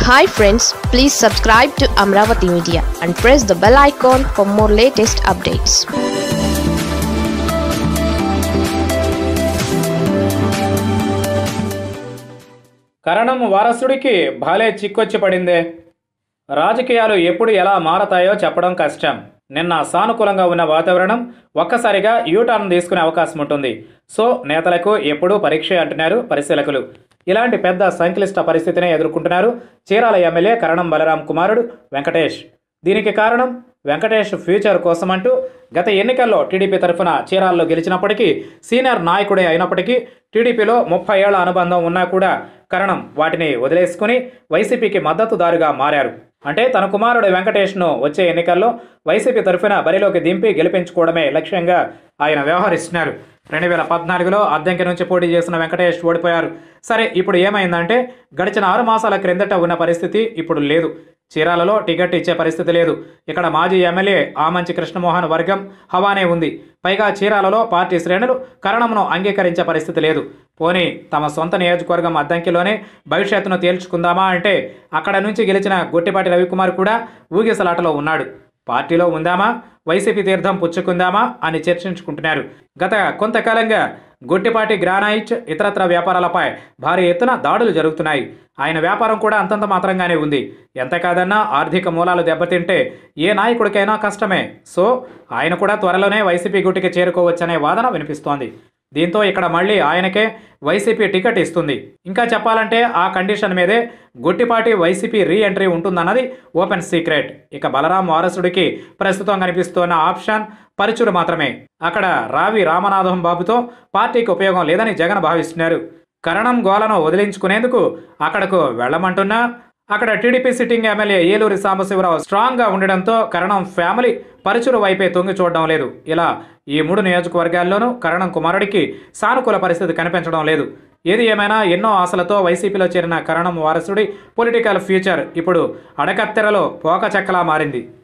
hi friends please subscribe to Amaravati media and press the bell icon for more latest updates Karanam వారసుడికి భలే చిక్కొచ్చి పడిందే రాజకీయాలు ఎప్పుడు ఎలా మారతాయో చెప్పడం కష్టం నిన్న సానుకూలంగా ఉన్న వాతావరణం ఒక్కసారిగా యూటర్న్ తీసుకునే అవకాశం ఉంటుంది సో నేతలకు ఎప్పుడూ పరీక్ష అంటున్నారు పరిశీలకులు ఇలాంటి పెద్ద సంక్లిష్ట పరిస్థితినే ఎదుర్కొంటున్నారు చీరాల ఎమ్మెల్యే కరణం బలరాం కుమారుడు వెంకటేష్ దీనికి కారణం వెంకటేష్ ఫ్యూచర్ కోసమంటూ గత ఎన్నికల్లో టీడీపీ తరఫున చీరాల్లో గెలిచినప్పటికీ సీనియర్ నాయకుడే అయినప్పటికీ టీడీపీలో ముప్పై ఏళ్ల అనుబంధం ఉన్నా కూడా కరణం వాటిని వదిలేసుకుని వైసీపీకి మద్దతుదారుగా మారారు అంటే తన కుమారుడు వెంకటేష్ను వచ్చే ఎన్నికల్లో వైసీపీ తరఫున బరిలోకి దింపి గెలిపించుకోవడమే లక్ష్యంగా ఆయన వ్యవహరిస్తున్నారు రెండు వేల పద్నాలుగులో అద్దెంకి నుంచి పోటీ చేసిన వెంకటేష్ ఓడిపోయారు సరే ఇప్పుడు ఏమైందంటే గడిచిన ఆరు మాసాల క్రిందట ఉన్న పరిస్థితి ఇప్పుడు లేదు చీరాలలో టికెట్ ఇచ్చే పరిస్థితి లేదు ఇక్కడ మాజీ ఎమ్మెల్యే ఆమంచి కృష్ణమోహన్ వర్గం హవానే ఉంది పైగా చీరాలలో పార్టీ శ్రేణులు కరణంను అంగీకరించే పరిస్థితి లేదు పోనీ తమ సొంత నియోజకవర్గం అద్దంకిలోనే భవిష్యత్తును తేల్చుకుందామా అంటే అక్కడ నుంచి గెలిచిన గొట్టిపాటి రవికుమార్ కూడా ఊగిసలాటలో ఉన్నాడు పార్టీలో ఉందామా వైసీపీ తీర్థం పుచ్చుకుందామా అని చర్చించుకుంటున్నారు గత కొంతకాలంగా గొట్టిపాటి గ్రానైట్ ఇతరత్ర వ్యాపారాలపై భారీ ఎత్తున దాడులు జరుగుతున్నాయి ఆయన వ్యాపారం కూడా అంతంత మాత్రంగానే ఉంది ఎంత కాదన్నా ఆర్థిక మూలాలు దెబ్బతింటే ఏ నాయకుడికైనా కష్టమే సో ఆయన కూడా త్వరలోనే వైసీపీ గుటికి చేరుకోవచ్చనే వాదన వినిపిస్తోంది దీంతో ఇక్కడ మళ్ళీ ఆయనకే వైసీపీ టికెట్ ఇస్తుంది ఇంకా చెప్పాలంటే ఆ కండిషన్ మీదే గొట్టిపాటి వైసీపీ రీ ఎంట్రీ ఉంటుందన్నది ఓపెన్ సీక్రెట్ ఇక బలరాం వారసుడికి ప్రస్తుతం కనిపిస్తున్న ఆప్షన్ పరుచుడు మాత్రమే అక్కడ రావి రామనాథం బాబుతో పార్టీకి ఉపయోగం లేదని జగన్ భావిస్తున్నారు కరణం గోలను వదిలించుకునేందుకు అక్కడకు వెళ్ళమంటున్నా అక్కడ TDP sitting MLA Eluri Sambasivarao స్ట్రాంగ్గా ఉండడంతో కరణం ఫ్యామిలీ పరుచురు వైపే తొంగి చూడడం లేదు ఇలా ఈ మూడు నియోజకవర్గాల్లోనూ కరణం కుమారుడికి సానుకూల పరిస్థితి కనిపించడం లేదు ఏది ఏమైనా ఎన్నో ఆశలతో వైసీపీలో చేరిన కరణం వారసుడి పొలిటికల్ ఫ్యూచర్ ఇప్పుడు అడకత్తెరలో పోక చెక్కలా మారింది